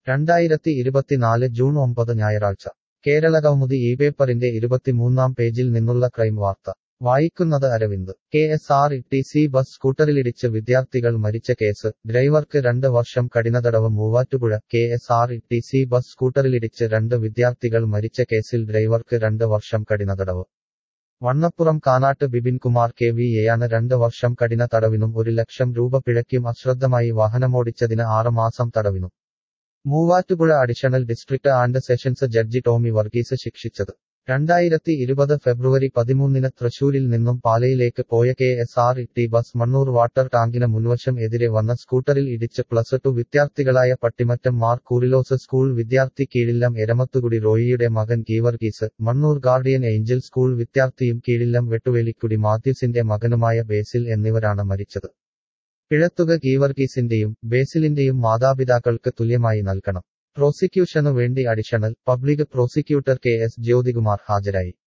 രണ്ടായിരത്തി ഇരുപത്തിനാല് ജൂൺ ഒമ്പത് ഞായറാഴ്ച കേരളകൗമുദി ഈ പേപ്പറിന്റെ ഇരുപത്തിമൂന്നാം പേജിൽ നിന്നുള്ള ക്രൈം വാർത്ത വായിക്കുന്നത് Aravind K S R T C bus സ്കൂട്ടറിലിടിച്ച് വിദ്യാർത്ഥികൾ മരിച്ച കേസ് ഡ്രൈവർക്ക് രണ്ട് വർഷം കഠിനതടവ് Muvattupuzha K S R T C bus സ്കൂട്ടറിലിടിച്ച് രണ്ട് വിദ്യാർത്ഥികൾ മരിച്ച കേസിൽ ഡ്രൈവർക്ക് രണ്ട് വർഷം കഠിനതടവ് വണ്ണപ്പുറം കാനാട്ട് ബിപിൻ കുമാർ കെ വി എയാണ് രണ്ട് വർഷം കഠിന തടവിനും ഒരു ലക്ഷം രൂപ പിഴയ്ക്കും അശ്രദ്ധമായി വാഹനമോടിച്ചതിന് ആറ് മാസം തടവിനും Muvattupuzha additional district and sessions judge Tomy Varghese ശിക്ഷിച്ചത് രണ്ടായിരത്തി ഇരുപത് ഫെബ്രുവരി പതിമൂന്നിന് തൃശൂരിൽ നിന്നും പാലയിലേക്ക് പോയ K S R T bus Mannur water ടാങ്കിന് മുൻവശം എതിരെ വന്ന സ്കൂട്ടറിൽ ഇടിച്ച് പ്ലസ് ടു വിദ്യാർത്ഥികളായ പട്ടിമറ്റം മാർ കൂറിലോസ് സ്കൂൾ വിദ്യാർത്ഥി കീഴില്ലം എരമത്തുകുടി റോയിയുടെ മകൻ Geevarghese Mannur guardian angel school വിദ്യാർത്ഥിയും കീഴില്ലം വെട്ടുവേലിക്കുടി മാത്യുസിന്റെ മകനുമായ ബേസിൽ എന്നിവരാണ് മരിച്ചത് പിഴത്തുക ഗീവർഗീസിന്റെയും ബേസിലിന്റെയും മാതാപിതാക്കൾക്ക് തുല്യമായി നൽകണം പ്രോസിക്യൂഷനു വേണ്ടി additional public prosecutor K S Jyothikumar ഹാജരായി